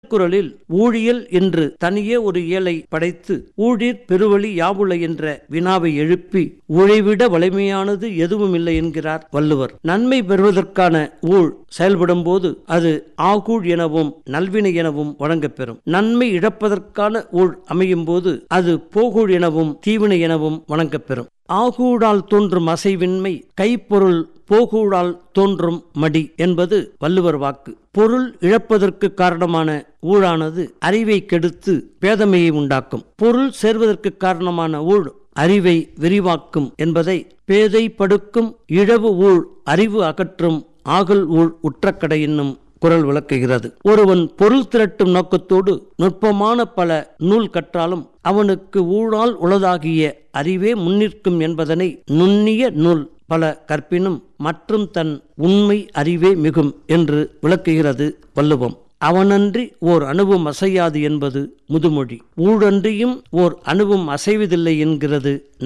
திருக்குறளில் ஊழியல் என்று தனியே ஒரு இயலை படைத்து ஊழிற் பெருவழி யாவுள என்ற வினாவை எழுப்பி ஊழைவிட வலிமையானது எதுவும் இல்லை என்கிறார் வள்ளுவர் நன்மை பெறுவதற்கான ஊழ் செயல்படும் போது அது ஆகூழ் எனவும் நல்வினை எனவும் வழங்கப்பெறும் நன்மை இழப்பதற்கான ஊழ் அமையும் போது அது போகூழ் எனவும் தீவினை எனவும் வழங்கப்பெறும் ஆகூடால் தோன்றும் அசைவின்மை கைப்பொருள் போகூடால் தோன்றும் மடி என்பது வள்ளுவர் வாக்கு பொருள் இழப்பதற்கு காரணமான ஊழானது அறிவை கெடுத்து பேதமையை உண்டாக்கும் பொருள் சேர்வதற்கு காரணமான ஊழ் அறிவை விரிவாக்கும் என்பதை பேதை படுக்கும் இழவு ஊழ் அறிவு அகற்றும் ஆகல் ஊழ் உற்றக்கடை என்னும் குரல் விளக்குகிறது ஒருவன் பொருள் திரட்டும் நோக்கத்தோடு நுட்பமான பல நூல் கற்றாலும் அவனுக்கு ஊழால் உளதாகிய அறிவே முன்னிற்கும் என்பதனை நுண்ணிய நூல் பல கற்பினும் மற்றும் தன் உண்மை அறிவே மிகும் என்று விளக்குகிறது வள்ளுவம் அவனன்றி ஓர் அணுவும் அசையாது என்பது முதுமொழி ஊழன்றியும் ஓர் அணுவும் அசைவதில்லை என்கிறது